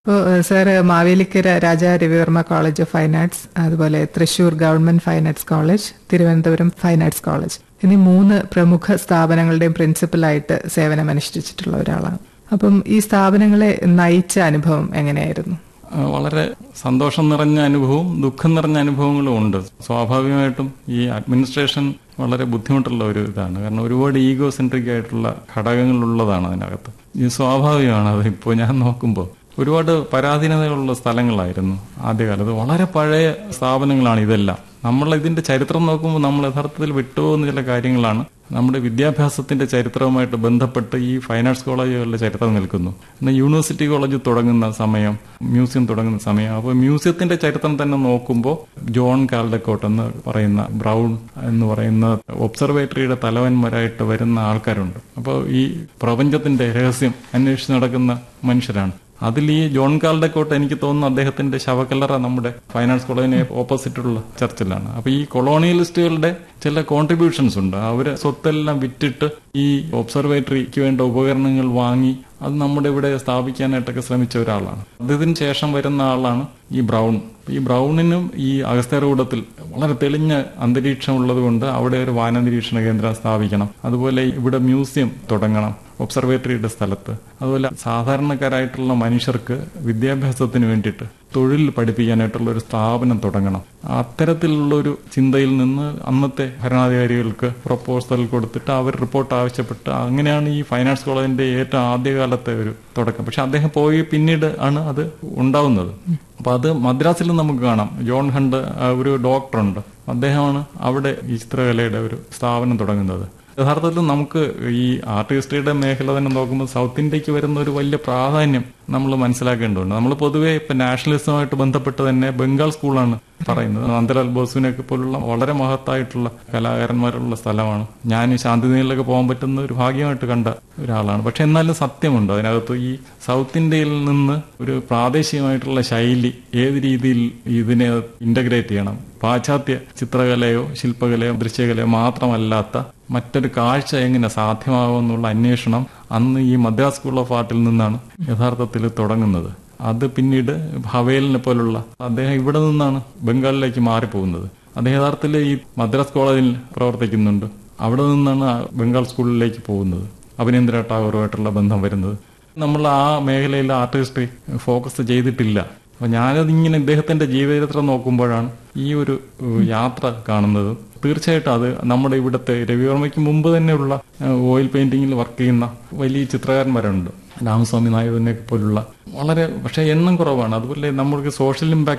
ഇപ്പോൾ sir Mavelikkara Raja Ravivarma college of fine arts അതുപോലെ Thrissur government fine arts college Thiruvananthapuram fine arts college എന്നീ മൂന്ന് പ്രമുഖ സ്ഥാപനങ്ങളുടെയും പ്രിൻസിപ്പലായിട്ട് സേവനമനുഷ്ഠിച്ചിട്ടുള്ള ഒരാളാണ് അപ്പം ഈ സ്ഥാപനങ്ങളെ നയിച്ച അനുഭവം എങ്ങനെയായിരുന്നു ആ, വളരെ സന്തോഷം നിറഞ്ഞ അനുഭവവും ദുഃഖം നിറഞ്ഞ അനുഭവങ്ങളും ഉണ്ട് സ്വാഭാവികമായിട്ടും ഈ അഡ്മിനിസ്ട്രേഷൻ വളരെ ബുദ്ധിമുട്ടുള്ള ഒരു ഇതാണ് കാരണം ഒരുപാട് ഈഗോ സെൻട്രിക് ആയിട്ടുള്ള ഘടകങ്ങളുള്ളതാണ് അതിനകത്ത് ഇത് സ്വാഭാവികമാണ് അത് ഇപ്പോൾ ഞാൻ നോക്കുമ്പോൾ ഒരുപാട് പരാധീനതകളുള്ള സ്ഥലങ്ങളായിരുന്നു ആദ്യകാലത്ത് വളരെ പഴയ സ്ഥാപനങ്ങളാണ് ഇതെല്ലാം നമ്മൾ ഇതിന്റെ ചരിത്രം നോക്കുമ്പോൾ നമ്മൾ യഥാർത്ഥത്തിൽ വിട്ടുപോകുന്ന ചില കാര്യങ്ങളാണ് നമ്മുടെ വിദ്യാഭ്യാസത്തിന്റെ ചരിത്രവുമായിട്ട് ബന്ധപ്പെട്ട് ഈ ഫൈൻ ആർട്സ് കോളേജുകളുടെ ചരിത്രം നിൽക്കുന്നു എന്നാൽ യൂണിവേഴ്സിറ്റി കോളേജ് തുടങ്ങുന്ന സമയം മ്യൂസിയം തുടങ്ങുന്ന സമയം അപ്പോൾ മ്യൂസിയത്തിന്റെ ചരിത്രം തന്നെ നോക്കുമ്പോൾ ജോൺ കാൽഡക്കോട്ട് എന്ന് പറയുന്ന ബ്രൗൺ എന്ന് പറയുന്ന ഒബ്സർവേറ്ററിയുടെ തലവന്മാരായിട്ട് വരുന്ന ആൾക്കാരുണ്ട് അപ്പോൾ ഈ പ്രപഞ്ചത്തിന്റെ രഹസ്യം അന്വേഷിച്ച് നടക്കുന്ന മനുഷ്യരാണ് അതിൽ ഈ ജോൺ കാൽഡക്കോട്ട് എനിക്ക് തോന്നുന്നു അദ്ദേഹത്തിന്റെ ശവക്കല്ലറ നമ്മുടെ ഫൈനാൻസ് കോളേജിന് ഓപ്പോസിറ്റുള്ള ചർച്ചിലാണ് അപ്പൊ ഈ കൊളോണിയലിസ്റ്റുകളുടെ ചില കോൺട്രിബ്യൂഷൻസ് ഉണ്ട് അവര് സ്വത്തെല്ലാം വിറ്റിട്ട് ഈ ഒബ്സർവേറ്ററിക്ക് വേണ്ട ഉപകരണങ്ങൾ വാങ്ങി അത് നമ്മുടെ ഇവിടെ സ്ഥാപിക്കാനായിട്ടൊക്കെ ശ്രമിച്ച ഒരാളാണ് ഇതിന് ശേഷം വരുന്ന ആളാണ് ഈ ബ്രൗൺ ഈ ബ്രൗണിനും ഈ അഗസ്ത്യർകൂടത്തിൽ വളരെ തെളിഞ്ഞ അന്തരീക്ഷം ഉള്ളതുകൊണ്ട് അവിടെ ഒരു വാന നിരീക്ഷണ കേന്ദ്രം സ്ഥാപിക്കണം അതുപോലെ ഇവിടെ മ്യൂസിയം തുടങ്ങണം ഒബ്സർവേറ്ററിയുടെ സ്ഥലത്ത് അതുപോലെ സാധാരണക്കാരായിട്ടുള്ള മനുഷ്യർക്ക് വിദ്യാഭ്യാസത്തിന് വേണ്ടിയിട്ട് തൊഴിൽ പഠിപ്പിക്കാനായിട്ടുള്ള ഒരു സ്ഥാപനം തുടങ്ങണം അത്തരത്തിലുള്ള ഒരു ചിന്തയിൽ നിന്ന് അന്നത്തെ ഭരണാധികാരികൾക്ക് പ്രപ്പോസൽ കൊടുത്തിട്ട് അവർ റിപ്പോർട്ട് ആവശ്യപ്പെട്ട് അങ്ങനെയാണ് ഈ ഫൈനാൻസ് കോളേജിന്റെ ഏറ്റവും ആദ്യകാലത്തെ ഒരു തുടക്കം പക്ഷെ അദ്ദേഹം പോയി പിന്നീട് ആണ് അത് ഉണ്ടാവുന്നത് അപ്പൊ അത് മദ്രാസിൽ നമുക്ക് കാണാം ജോൺ ഹണ്ട് ആ, ഒരു ഡോക്ടറുണ്ട് അദ്ദേഹമാണ് അവിടെ ഈ ചിത്രകലയുടെ ഒരു സ്ഥാപനം തുടങ്ങുന്നത് യഥാർത്ഥത്തിൽ നമുക്ക് ഈ ആർട്ട് ഹിസ്റ്ററിയുടെ മേഖല തന്നെ നോക്കുമ്പോൾ സൗത്ത് ഇന്ത്യക്ക് വരുന്ന ഒരു വലിയ പ്രാധാന്യം നമ്മൾ മനസ്സിലാക്കേണ്ടതുണ്ട് നമ്മൾ പൊതുവെ ഇപ്പൊ നാഷണലിസവുമായിട്ട് ബന്ധപ്പെട്ട് തന്നെ ബംഗാൾ സ്കൂളാണ് പറയുന്നത് നന്ദലാൽ ബോസുവിനൊക്കെ പോലുള്ള വളരെ മഹത്തായിട്ടുള്ള കലാകാരന്മാരുള്ള സ്ഥലമാണ് ഞാൻ ശാന്തിനിലൊക്കെ പോകാൻ പറ്റുന്ന ഒരു ഭാഗ്യമായിട്ട് കണ്ട ഒരാളാണ് പക്ഷെ എന്നാലും സത്യമുണ്ട് അതിനകത്ത് ഈ സൗത്ത് ഇന്ത്യയിൽ നിന്ന് ഒരു പ്രാദേശികമായിട്ടുള്ള ശൈലി ഏത് രീതിയിൽ ഇതിനെ ഇന്റഗ്രേറ്റ് ചെയ്യണം പാശ്ചാത്യ ചിത്രകലയോ ശില്പകലയോ ദൃശ്യകലയോ മാത്രമല്ലാത്ത മറ്റൊരു കാഴ്ച എങ്ങനെ സാധ്യമാകുമെന്നുള്ള അന്വേഷണം അന്ന് ഈ മദ്രാസ് സ്കൂൾ ഓഫ് ആർട്ടിൽ നിന്നാണ് യഥാർത്ഥത്തിൽ തുടങ്ങുന്നത് അത് പിന്നീട് ഭവേലിനെ പോലുള്ള അദ്ദേഹം ഇവിടെ നിന്നാണ് ബംഗാളിലേക്ക് മാറിപ്പോകുന്നത് അദ്ദേഹം യഥാർത്ഥത്തിൽ ഈ മദ്രാസ് കോളേജിൽ പ്രവർത്തിക്കുന്നുണ്ട് അവിടെ നിന്നാണ് ആ ബംഗാൾ സ്കൂളിലേക്ക് പോകുന്നത് അഭിനേന്ദ്ര ടാഗോറുമായിട്ടുള്ള ബന്ധം വരുന്നത് നമ്മൾ ആ മേഖലയിൽ ആർട്ട് ഹിസ്റ്ററി ഫോക്കസ് ചെയ്തിട്ടില്ല അപ്പൊ ഞാനത് ഇങ്ങനെ ഇദ്ദേഹത്തിന്റെ ജീവചരിത്രം നോക്കുമ്പോഴാണ് ഈ ഒരു ഏഹ്, യാത്ര കാണുന്നത് തീർച്ചയായിട്ടും അത് നമ്മുടെ ഇവിടുത്തെ രവിവർമ്മയ്ക്ക് മുമ്പ് തന്നെയുള്ള ഏഹ്, ഓയിൽ പെയിന്റിങ്ങിൽ വർക്ക് ചെയ്യുന്ന വലിയ ചിത്രകാരന്മാരുണ്ട് രാമസ്വാമി നായകനെ പോലുള്ള വളരെ പക്ഷെ എണ്ണം കുറവാണ് അതുപോലെ നമ്മൾക്ക് സോഷ്യൽ ഇമ്പാക്ട്